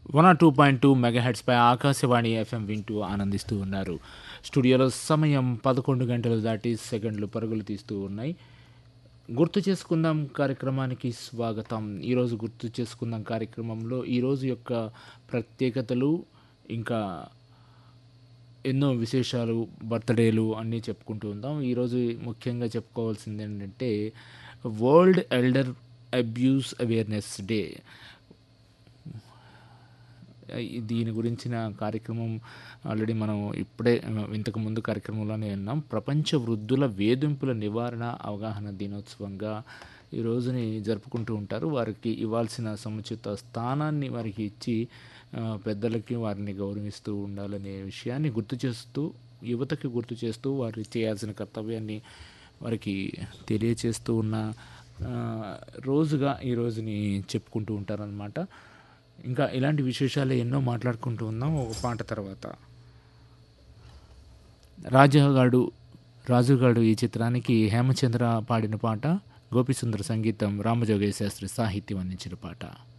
one o two point two మెగాహెడ్స్పై ఆకాశవాణి FM వింటూ ఆనందిస్తూ ఉన్నారు స్టూడియోలో సమయం పదకొండు గంటలు దాటి సెకండ్లు పరుగులు తీస్తూ ఉన్నాయి గుర్తు చేసుకుందాం కార్యక్రమానికి స్వాగతం ఈరోజు గుర్తు చేసుకుందాం కార్యక్రమంలో ఈరోజు యొక్క ప్రత్యేకతలు ఇంకా ఎన్నో విశేషాలు బర్త్డేలు అన్నీ చెప్పుకుంటూ ఉందాం ఈరోజు ముఖ్యంగా చెప్పుకోవాల్సింది ఏంటంటే world elder abuse awareness day ఈ- దీని గురించిన కార్యక్రమం ఆల్రెడీ మనం ఇప్పుడే ఆ, ఇంతకు ముందు కార్యక్రమంలోనే విన్నాం ప్రపంచ వృద్ధుల వేధింపుల నివారణ అవగాహన దినోత్సవంగా ఈ రోజుని జరుపుకుంటూ ఉంటారు వారికి ఇవ్వాల్సిన సముచిత స్థానాన్ని వారికి ఇచ్చి ఆ, పెద్దలకి వారిని గౌరవిస్తూ ఉండాలనే విషయాన్ని గుర్తు చేస్తూ యువతకి గుర్తు చేస్తూ వారు చేయాల్సిన కర్తవ్యాన్ని వారికి తెలియచేస్తూ ఉన్న ఆ, రోజుగా ఈ రోజుని చెప్పుకుంటూ ఉంటారనమాట ఇంకా ఇలాంటి విశేషాలు ఎన్నో మాట్లాడుకుంటూ ఉందాం ఒక పాట తర్వాత రాజాగాడు రాజుగాడు ఈ చిత్రానికి హేమచంద్ర పాడిన పాట గోపిసుందర సంగీతం రామజోగయ్య శాస్త్రి సాహిత్యం అందించిన పాట